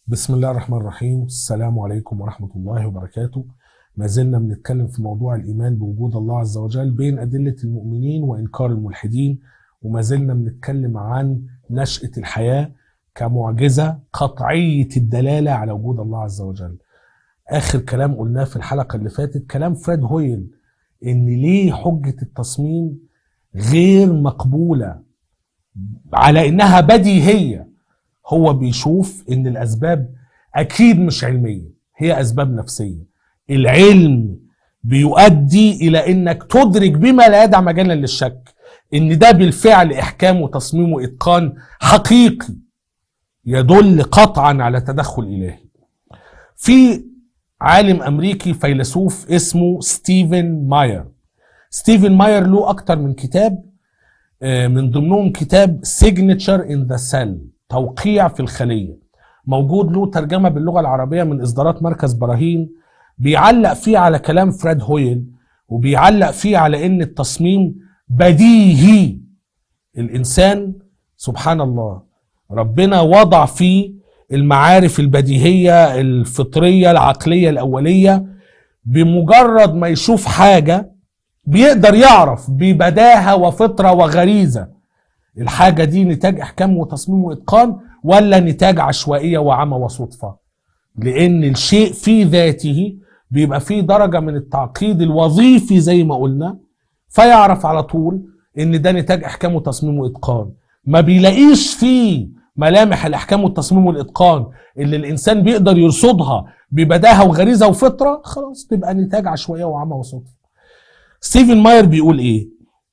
بسم الله الرحمن الرحيم السلام عليكم ورحمة الله وبركاته ما زلنا بنتكلم في موضوع الإيمان بوجود الله عز وجل بين أدلة المؤمنين وإنكار الملحدين وما زلنا بنتكلم عن نشأة الحياة كمعجزة قطعية الدلالة على وجود الله عز وجل آخر كلام قلناه في الحلقة اللي فاتت كلام فريد هويل إن ليه حجة التصميم غير مقبولة على إنها بديهية هو بيشوف ان الاسباب اكيد مش علميه هي اسباب نفسيه العلم بيؤدي الى انك تدرك بما لا يدع مجالا للشك ان ده بالفعل احكام وتصميم واتقان حقيقي يدل قطعا على تدخل الهي في عالم امريكي فيلسوف اسمه ستيفن ماير ستيفن ماير له اكتر من كتاب من ضمنهم كتاب سيجنتشر ان ذا سيل توقيع في الخلية موجود له ترجمة باللغة العربية من إصدارات مركز براهين بيعلق فيه على كلام فريد هويل وبيعلق فيه على إن التصميم بديهي الإنسان سبحان الله ربنا وضع فيه المعارف البديهية الفطرية العقلية الأولية بمجرد ما يشوف حاجة بيقدر يعرف ببداهة وفطرة وغريزة الحاجة دي نتاج إحكام وتصميم وإتقان ولا نتاج عشوائية وعمى وصدفة لأن الشيء في ذاته بيبقى فيه درجة من التعقيد الوظيفي زي ما قلنا فيعرف على طول إن ده نتاج إحكام وتصميم وإتقان ما بيلاقيش فيه ملامح الإحكام والتصميم والإتقان اللي الإنسان بيقدر يرصدها ببداهة وغريزة وفطرة خلاص تبقى نتاج عشوائية وعمى وصدفة ستيفن ماير بيقول إيه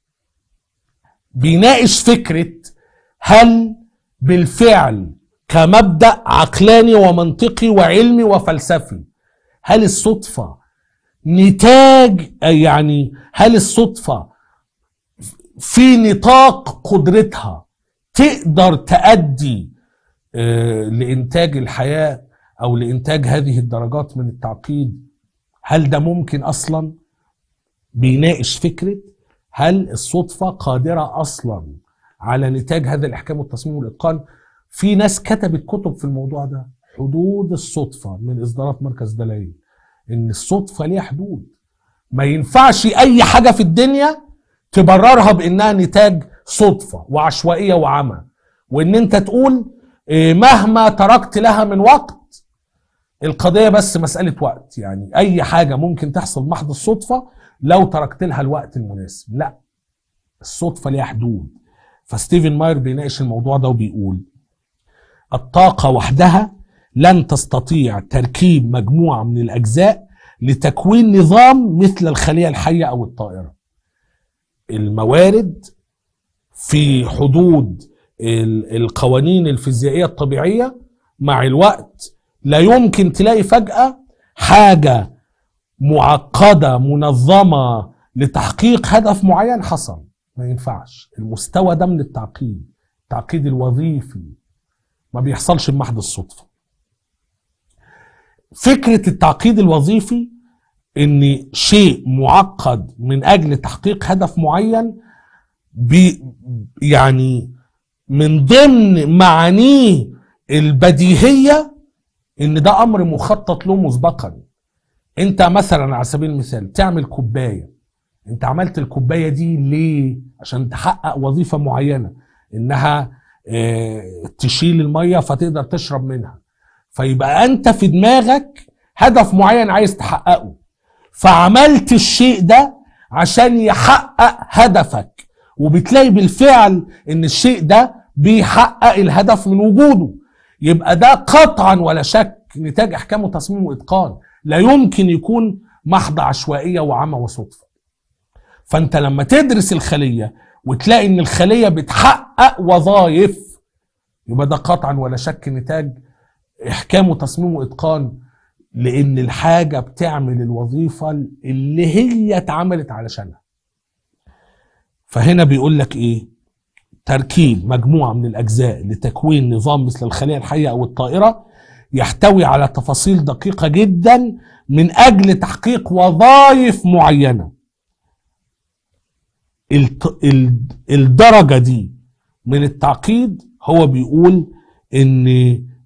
بيناقش فكرة هل بالفعل كمبدأ عقلاني ومنطقي وعلمي وفلسفي هل الصدفة نتاج يعني هل الصدفة في نطاق قدرتها تقدر تأدي لإنتاج الحياة أو لإنتاج هذه الدرجات من التعقيد هل ده ممكن أصلا بيناقش فكرة هل الصدفة قادرة أصلا على نتاج هذا الإحكام والتصميم والإتقان في ناس كتبت كتب في الموضوع ده حدود الصدفة من إصدارات مركز دلائل إن الصدفة ليها حدود ما ينفعش أي حاجة في الدنيا تبررها بإنها نتاج صدفة وعشوائية وعمى وإن أنت تقول مهما تركت لها من وقت القضية بس مسألة وقت يعني أي حاجة ممكن تحصل محض الصدفة لو تركت لها الوقت المناسب لا الصدفة ليها حدود فستيفن ماير بيناقش الموضوع ده وبيقول الطاقة وحدها لن تستطيع تركيب مجموعة من الأجزاء لتكوين نظام مثل الخلية الحية أو الطائرة الموارد في حدود القوانين الفيزيائية الطبيعية مع الوقت لا يمكن تلاقي فجأة حاجة معقدة منظمة لتحقيق هدف معين حصل ما ينفعش المستوى ده من التعقيد التعقيد الوظيفي ما بيحصلش بمحض الصدفة فكرة التعقيد الوظيفي ان شيء معقد من اجل تحقيق هدف معين بي يعني من ضمن معانيه البديهية ان ده امر مخطط له مسبقا انت مثلا على سبيل المثال تعمل كوبايه انت عملت الكوبايه دي ليه عشان تحقق وظيفه معينه انها اه تشيل الميه فتقدر تشرب منها فيبقى انت في دماغك هدف معين عايز تحققه فعملت الشيء ده عشان يحقق هدفك وبتلاقي بالفعل ان الشيء ده بيحقق الهدف من وجوده يبقى ده قطعا ولا شك نتاج احكام وتصميم واتقان لا يمكن يكون محض عشوائية وعمى وصدفة فانت لما تدرس الخلية وتلاقي ان الخلية بتحقق وظائف يبقى ده قطعا ولا شك نتاج احكام وتصميم واتقان لان الحاجة بتعمل الوظيفة اللي هي اتعملت علشانها فهنا بيقول لك ايه تركيب مجموعة من الاجزاء لتكوين نظام مثل الخلية الحية او الطائرة يحتوي على تفاصيل دقيقة جدا من أجل تحقيق وظائف معينة الدرجة دي من التعقيد هو بيقول ان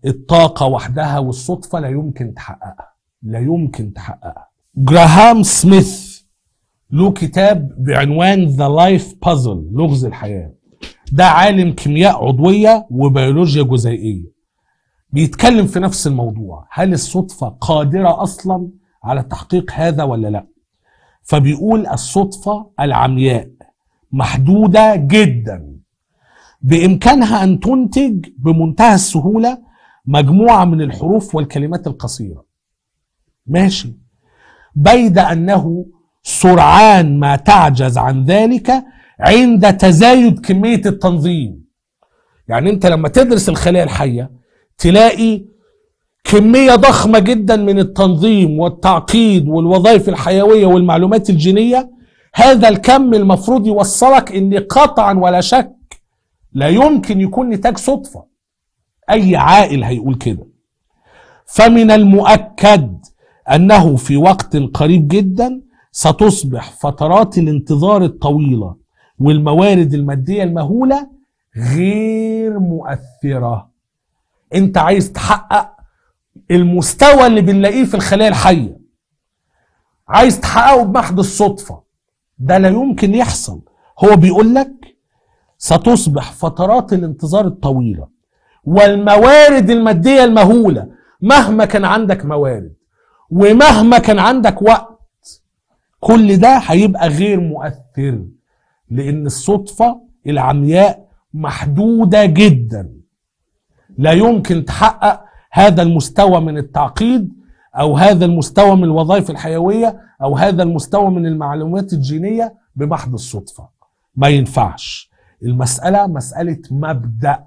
الطاقة وحدها والصدفة لا يمكن تحققها لا يمكن تحققها جراهام سميث له كتاب بعنوان ذا لايف بازل لغز الحياة ده عالم كيمياء عضوية وبيولوجيا جزيئية بيتكلم في نفس الموضوع هل الصدفة قادرة أصلا على تحقيق هذا ولا لا فبيقول الصدفة العمياء محدودة جدا بإمكانها أن تنتج بمنتهى السهولة مجموعة من الحروف والكلمات القصيرة ماشي بيد أنه سرعان ما تعجز عن ذلك عند تزايد كمية التنظيم يعني انت لما تدرس الخلايا الحية تلاقي كمية ضخمة جدا من التنظيم والتعقيد والوظائف الحيوية والمعلومات الجينية هذا الكم المفروض يوصلك ان قطعا ولا شك لا يمكن يكون نتاج صدفة اي عاقل هيقول كده فمن المؤكد انه في وقت قريب جدا ستصبح فترات الانتظار الطويلة والموارد المادية المهولة غير مؤثرة انت عايز تحقق المستوى اللي بنلاقيه في الخلايا الحية عايز تحققه بمحض الصدفة ده لا يمكن يحصل هو بيقول لك ستصبح فترات الانتظار الطويلة والموارد المادية المهولة مهما كان عندك موارد ومهما كان عندك وقت كل ده هيبقى غير مؤثر لان الصدفة العمياء محدودة جدا لا يمكن تحقق هذا المستوى من التعقيد او هذا المستوى من الوظائف الحيوية او هذا المستوى من المعلومات الجينية بمحض الصدفة ما ينفعش المسألة مسألة مبدأ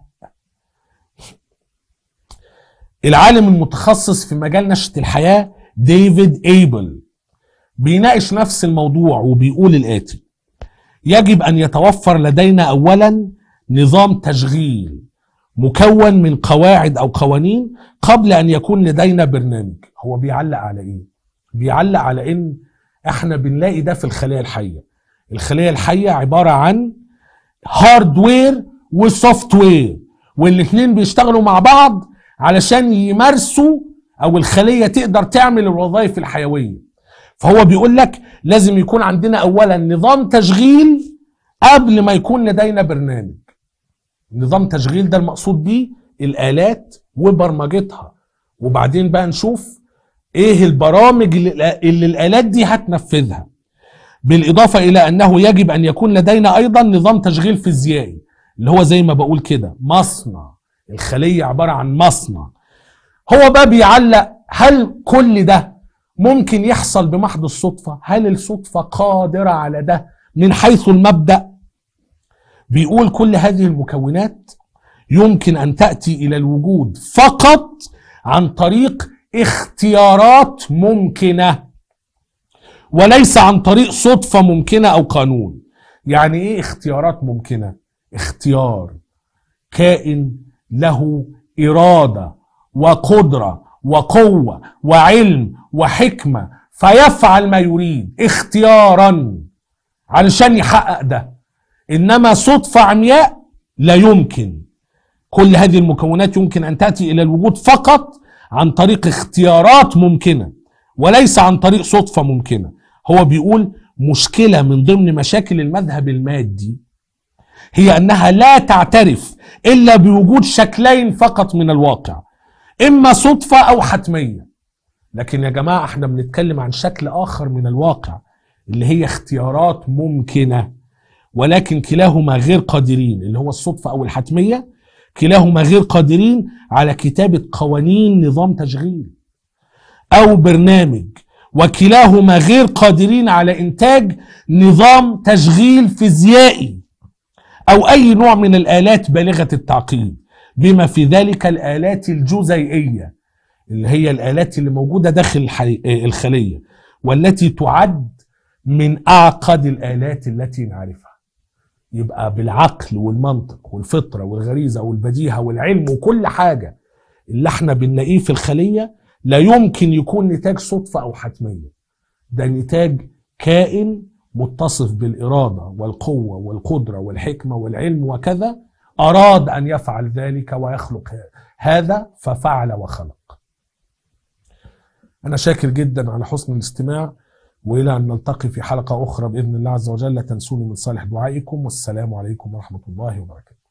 العالم المتخصص في مجال نشأة الحياة ديفيد ايبل بيناقش نفس الموضوع وبيقول الآتي يجب أن يتوفر لدينا أولا نظام تشغيل مكون من قواعد أو قوانين قبل أن يكون لدينا برنامج هو بيعلق على إيه؟ بيعلق على إن إحنا بنلاقي ده في الخلايا الحية الخلايا الحية عبارة عن هاردوير وسوفت وير والاثنين بيشتغلوا مع بعض علشان يمارسوا او الخليه تقدر تعمل الوظائف الحيويه فهو بيقول لك لازم يكون عندنا اولا نظام تشغيل قبل ما يكون لدينا برنامج نظام تشغيل ده المقصود بيه الالات وبرمجتها وبعدين بقى نشوف ايه البرامج اللي, اللي الالات دي هتنفذها بالاضافه الى انه يجب ان يكون لدينا ايضا نظام تشغيل فيزيائي اللي هو زي ما بقول كده مصنع الخليه عباره عن مصنع هو بقى بيعلق هل كل ده ممكن يحصل بمحض الصدفه هل الصدفه قادره على ده من حيث المبدا بيقول كل هذه المكونات يمكن ان تاتي الى الوجود فقط عن طريق اختيارات ممكنه وليس عن طريق صدفه ممكنه او قانون يعني ايه اختيارات ممكنه اختيار كائن له اراده وقدره وقوه وعلم وحكمه فيفعل ما يريد اختيارا علشان يحقق ده انما صدفه عمياء لا يمكن كل هذه المكونات يمكن ان تاتي الى الوجود فقط عن طريق اختيارات ممكنه وليس عن طريق صدفه ممكنه هو بيقول مشكله من ضمن مشاكل المذهب المادي هي انها لا تعترف الا بوجود شكلين فقط من الواقع اما صدفه او حتميه لكن يا جماعه احنا بنتكلم عن شكل اخر من الواقع اللي هي اختيارات ممكنه ولكن كلاهما غير قادرين اللي هو الصدفه او الحتميه كلاهما غير قادرين على كتابه قوانين نظام تشغيل او برنامج وكلاهما غير قادرين على انتاج نظام تشغيل فيزيائي او اي نوع من الالات بالغه التعقيد بما في ذلك الالات الجزيئيه اللي هي الالات اللي موجوده داخل الحي... الخليه والتي تعد من اعقد الالات التي نعرفها يبقى بالعقل والمنطق والفطره والغريزه والبديهه والعلم وكل حاجه اللي احنا بنلاقيه في الخليه لا يمكن يكون نتاج صدفه او حتميه ده نتاج كائن متصف بالاراده والقوه والقدره والحكمه والعلم وكذا أراد أن يفعل ذلك ويخلق هذا ففعل وخلق أنا شاكر جدا على حسن الاستماع وإلى أن نلتقي في حلقة أخرى بإذن الله عز وجل لا تنسوني من صالح دعائكم والسلام عليكم ورحمة الله وبركاته